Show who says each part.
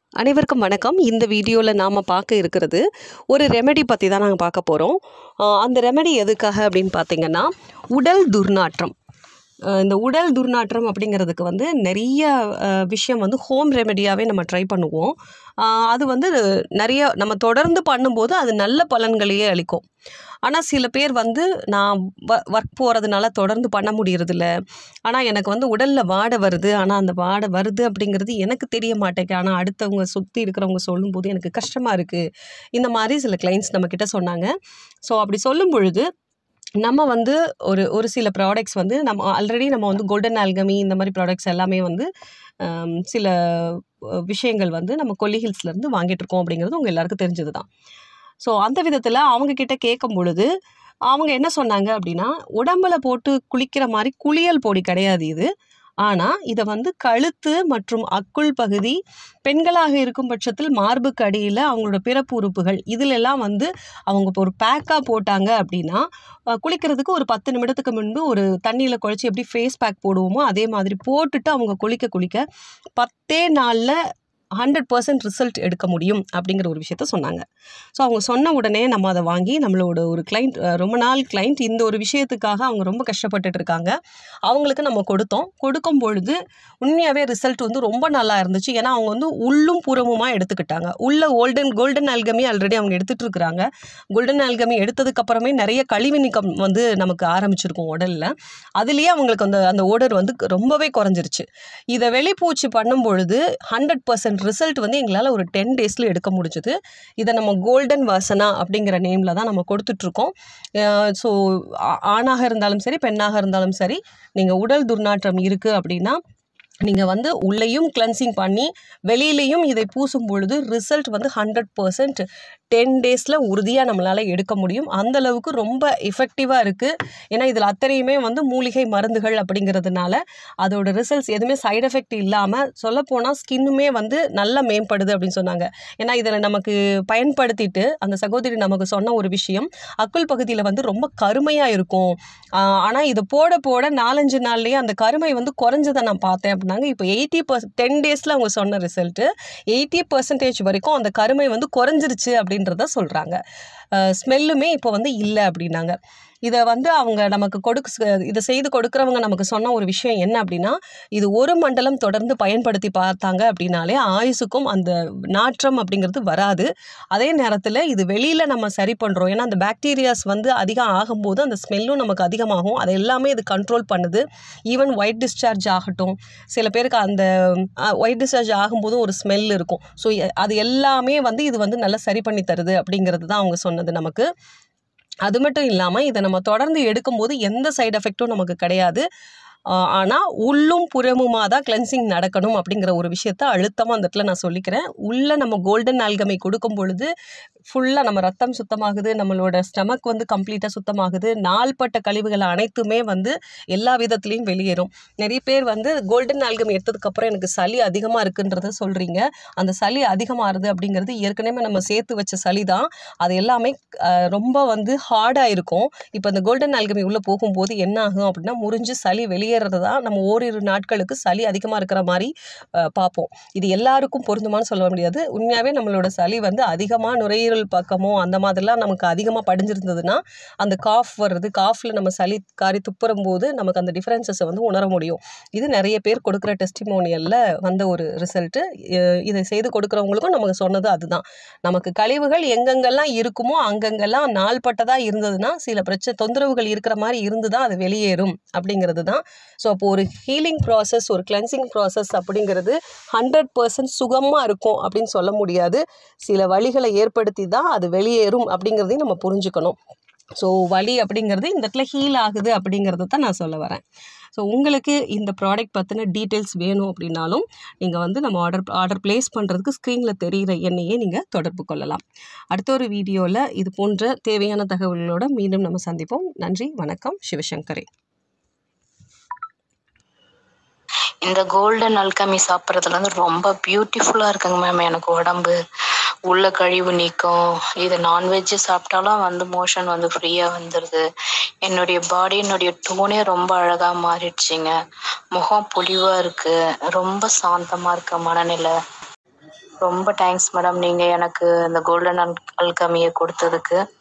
Speaker 1: அனைவருக்கும் வணக்கம் இந்த வீடியோவில் நாம் பார்க்க இருக்கிறது ஒரு ரெமெடி பற்றி தான் நாங்கள் பார்க்க போகிறோம் அந்த ரெமெடி எதுக்காக அப்படின்னு பார்த்தீங்கன்னா உடல் துர்நாற்றம் அஹ் இந்த உடல் துர்நாற்றம் அப்படிங்கிறதுக்கு வந்து நிறைய அஹ், விஷயம் வந்து ஹோம் ரெமெடியாகவே நம்ம ட்ரை பண்ணுவோம் அஹ், அது வந்து நிறைய நம்ம தொடர்ந்து பண்ணும்போது அது நல்ல பலன்களையே அளிக்கும் ஆனால் சில பேர் வந்து நான் வ ஒர்க் போகிறதுனால தொடர்ந்து பண்ண முடியறதில்ல ஆனால் எனக்கு வந்து உடலில் வாடை வருது ஆனால் அந்த வாடை வருது அப்படிங்கிறது எனக்கு தெரிய மாட்டேங்குது ஆனால் அடுத்தவங்க சுற்றி இருக்கிறவங்க சொல்லும்போது எனக்கு கஷ்டமாக இருக்குது இந்த மாதிரி சில கிளைண்ட்ஸ் நம்மக்கிட்ட சொன்னாங்க ஸோ அப்படி சொல்லும் பொழுது நம்ம வந்து ஒரு ஒரு சில ப்ராடக்ட்ஸ் வந்து நம்ம ஆல்ரெடி நம்ம வந்து கோல்டன் ஆல்கமி இந்த மாதிரி ப்ராடக்ட்ஸ் எல்லாமே வந்து ஆம், சில அஹ், விஷயங்கள் வந்து நம்ம கொல்லி ஹில்ஸ்லேருந்து வாங்கிட்டு இருக்கோம் அப்படிங்கிறது உங்கள் எல்லாருக்கும் தெரிஞ்சது தான் ஸோ அந்த விதத்தில் அவங்க கிட்ட கேட்கும் பொழுது அவங்க என்ன சொன்னாங்க அப்படின்னா உடம்புல போட்டு குளிக்கிற மாதிரி குளியல் பொடி கிடையாது இது ஆனால் இதை வந்து கழுத்து மற்றும் அக்குள் பகுதி பெண்களாக இருக்கும் பட்சத்தில் மார்புக்கு அடியில் அவங்களோட பிறப்பு உறுப்புகள் இதிலெல்லாம் வந்து அவங்க இப்போ ஒரு பேக்காக போட்டாங்க அப்படின்னா அஹ், குளிக்கிறதுக்கு ஒரு பத்து நிமிடத்துக்கு முன்பு ஒரு தண்ணியில் குழச்சி எப்படி ஃபேஸ் பேக் போடுவோமோ அதே மாதிரி போட்டுட்டு அவங்க குளிக்க குளிக்க பத்தே நாளில் ஹண்ட்ரட் பர்சன்ட் ரிசல்ட் எடுக்க முடியும் அப்படிங்கிற ஒரு விஷயத்த சொன்னாங்க ஸோ அவங்க சொன்ன உடனே நம்ம அதை வாங்கி நம்மளோட ஒரு கிளைண்ட் ரொம்ப நாள் கிளைண்ட் இந்த ஒரு விஷயத்துக்காக அவங்க ரொம்ப கஷ்டப்பட்டுட்டு இருக்காங்க அவங்களுக்கு நம்ம கொடுத்தோம் கொடுக்கும் பொழுது உண்மையாகவே ரிசல்ட் வந்து ரொம்ப நல்லா இருந்துச்சு ஏன்னா அவங்க வந்து உள்ளும் புறமுமாக எடுத்துக்கிட்டாங்க உள்ள கோல்டன் கோல்டன் ஆல்கமி ஆல்ரெடி அவங்க எடுத்துகிட்டு இருக்கிறாங்க கோல்டன் ஆல்கமி எடுத்ததுக்கு அப்புறமே நிறைய கழிவு நீக்கம் வந்து நமக்கு ஆரம்பிச்சிருக்கும் உடலில் அதுலேயே அவங்களுக்கு அந்த அந்த ஓடர் வந்து ரொம்பவே குறைஞ்சிருச்சு இதை வெளிப்பூச்சி பண்ணும் பொழுது ஹண்ட்ரட் பர்சன்ட் ரிசல்ட் வந்து எங்களால் ஒரு டென் டேஸில் எடுக்க முடிஞ்சுது இதை நம்ம கோல்டன் வாசனா அப்படிங்கிற நேமில் தான் நம்ம கொடுத்துட்ருக்கோம் ஸோ ஆணாக இருந்தாலும் சரி பெண்ணாக இருந்தாலும் சரி நீங்கள் உடல் துர்நாற்றம் இருக்குது அப்படின்னா நீங்கள் வந்து உள்ளேயும் கிளென்சிங் பண்ணி வெளியிலையும் இதை பூசும் பொழுது ரிசல்ட் வந்து ஹண்ட்ரட் பர்சன்ட் டென் டேஸில் உறுதியாக நம்மளால் எடுக்க முடியும் அந்த அளவுக்கு ரொம்ப எஃபெக்டிவாக இருக்குது ஏன்னா இதில் அத்தனையுமே வந்து மூலிகை மருந்துகள் அப்படிங்கிறதுனால அதோட ரிசல்ட்ஸ் எதுவுமே சைடு எஃபெக்ட் இல்லாமல் சொல்லப்போனால் ஸ்கின்னுமே வந்து நல்லா மேம்படுது அப்படின்னு சொன்னாங்க ஏன்னா இதில் நமக்கு பயன்படுத்திட்டு அந்த சகோதரி நமக்கு சொன்ன ஒரு விஷயம் அக்குள் பகுதியில் வந்து ரொம்ப கருமையாக இருக்கும் ஆனால் இதை போட போட நாலஞ்சு நாள்லேயே அந்த கருமை வந்து குறைஞ்சதை நான் பார்த்தேன் அப்படின்னாங்க இப்போ எயிட்டி பர்சன்ட் டென் டேஸில் அவங்க சொன்ன ரிசல்ட்டு எயிட்டி பர்சன்டேஜ் வரைக்கும் அந்த கருமை வந்து குறைஞ்சிருச்சு அப்படின்றத சொல்கிறாங்க ஸ்மெல்லுமே இப்போ வந்து இல்லை அப்படின்னாங்க இதை வந்து அவங்க நமக்கு கொடுக்க இதை செய்து கொடுக்குறவங்க நமக்கு சொன்ன ஒரு விஷயம் என்ன அப்படின்னா இது ஒரு மண்டலம் தொடர்ந்து பயன்படுத்தி பார்த்தாங்க அப்படின்னாலே ஆயுசுக்கும் அந்த நாற்றம் அப்படிங்கிறது வராது அதே நேரத்தில் இது வெளியில் நம்ம சரி பண்ணுறோம் ஏன்னா அந்த பாக்டீரியாஸ் வந்து அதிகம் ஆகும்போது அந்த ஸ்மெல்லும் நமக்கு அதிகமாகும் அது எல்லாமே இது கண்ட்ரோல் பண்ணுது ஈவன் ஒயிட் டிஸ்சார்ஜ் ஆகட்டும் சில பேருக்கு அந்த ஒயிட் டிஸ்சார்ஜ் ஆகும்போதும் ஒரு ஸ்மெல் இருக்கும் ஸோ அது எல்லாமே வந்து இது வந்து நல்லா சரி பண்ணி தருது அப்படிங்கிறது தான் அவங்க சொன்னது நமக்கு அது மட்டும் இல்லாமல் இதை நம்ம தொடர்ந்து எடுக்கும்போது எந்த சைடு எஃபெக்ட்டும் நமக்கு கிடையாது ஆனால் உள்ளும் புறமுமாக தான் கிளென்சிங் நடக்கணும் அப்படிங்கிற ஒரு விஷயத்த அழுத்தமாக அந்த இடத்துல நான் சொல்லிக்கிறேன் உள்ளே நம்ம கோல்டன் ஆல்கமை கொடுக்கும் பொழுது ஃபுல்லாக நம்ம ரத்தம் சுத்தமாகுது நம்மளோட ஸ்டமக் வந்து கம்ப்ளீட்டாக சுத்தமாகுது நாள்பட்ட கழிவுகள் அனைத்துமே வந்து எல்லா விதத்துலேயும் வெளியேறும் நிறைய பேர் வந்து கோல்டன் ஆல்கம் எடுத்ததுக்கப்புறம் எனக்கு சளி அதிகமாக இருக்குன்றத சொல்கிறீங்க அந்த சளி அதிகமாகுது அப்படிங்கிறது ஏற்கனவே நம்ம சேர்த்து வச்ச சளி தான் அது எல்லாமே அஹ், ரொம்ப வந்து ஹார்டாக இருக்கும் இப்போ இந்த கோல்டன் ஆல்கமி உள்ளே போகும்போது என்ன ஆகும் அப்படின்னா முறிஞ்சு சளி வெளியேறது தான் நம்ம ஓரிரு நாட்களுக்கு சளி அதிகமாக இருக்கிற மாதிரி அஹ், பார்ப்போம் இது எல்லாருக்கும் பொருந்துமான்னு சொல்ல முடியாது உண்மையாகவே நம்மளோட சளி வந்து அதிகமாக நுரையீரல் பக்கமோ அந்த மாதிரிலாம் நமக்கு அதிகமாக படிஞ்சிருந்ததுன்னா அந்த காஃப் வர்றது காஃபில் நம்ம சளி காரி துப்புறும் போது நமக்கு அந்த டிஃப்ரென்சஸை வந்து உணர முடியும் இது நிறைய பேர் கொடுக்குற டெஸ்டிமோனியலில் வந்த ஒரு ரிசல்ட்டு இதை செய்து கொடுக்குறவங்களுக்கும் நமக்கு சொன்னது அதுதான் நமக்கு கழிவுகள் எங்கெங்கெல்லாம் இருக்குமோ அங்கங்கெல்லாம் நாள்பட்டதாக இருந்ததுன்னா சில பிரச்சனை தொந்தரவுகள் இருக்கிற மாதிரி இருந்து தான் அது வெளியேறும் அப்படிங்கிறது தான் ஸோ அப்போ ஒரு ஹீலிங் ப்ராசஸ் ஒரு கிளென்சிங் ப்ராசஸ் அப்படிங்கிறது ஹண்ட்ரட் பர்சன்ட் சுகமாக இருக்கும் அப்படின்னு சொல்ல முடியாது சில வழிகளை ஏற்படுத்தி தான் அது வெளியேறும் அப்படிங்கிறதையும் நம்ம புரிஞ்சுக்கணும் ஸோ வலி அப்படிங்கிறது இந்த இடத்துல ஹீல் ஆகுது அப்படிங்கிறத தான் நான் சொல்ல வரேன் ஸோ உங்களுக்கு இந்த ப்ராடக்ட் பற்றின டீட்டெயில்ஸ் வேணும் அப்படின்னாலும் நீங்கள் வந்து நம்ம ஆர்டர் ஆர்டர் ப்ளேஸ் பண்ணுறதுக்கு ஸ்க்ரீனில் தெரிகிற எண்ணையே நீங்கள் தொடர்பு கொள்ளலாம் அடுத்த ஒரு வீடியோவில் இது போன்ற தேவையான தகவல்களோட மீண்டும் நம்ம சந்திப்போம் நன்றி வணக்கம் சிவசங்கரே
Speaker 2: இந்த கோல்டன் அல்கமி சாப்பிட்றதுல வந்து ரொம்ப பியூட்டிஃபுல்லாக இருக்குங்க மேம் எனக்கு உடம்பு உள்ள கழிவு நீக்கம் இது நான்வெஜ் சாப்பிட்டாலும் வந்து மோஷன் வந்து ஃப்ரீயாக வந்துடுது என்னுடைய பாடி என்னுடைய டோனே ரொம்ப அழகாக மாறிடுச்சுங்க முகம் பொலிவாக இருக்கு ரொம்ப சாந்தமாக இருக்கு மனநிலை ரொம்ப தேங்க்ஸ் மேடம் நீங்கள் எனக்கு இந்த கோல்டன் அல் அல்கமியை கொடுத்ததுக்கு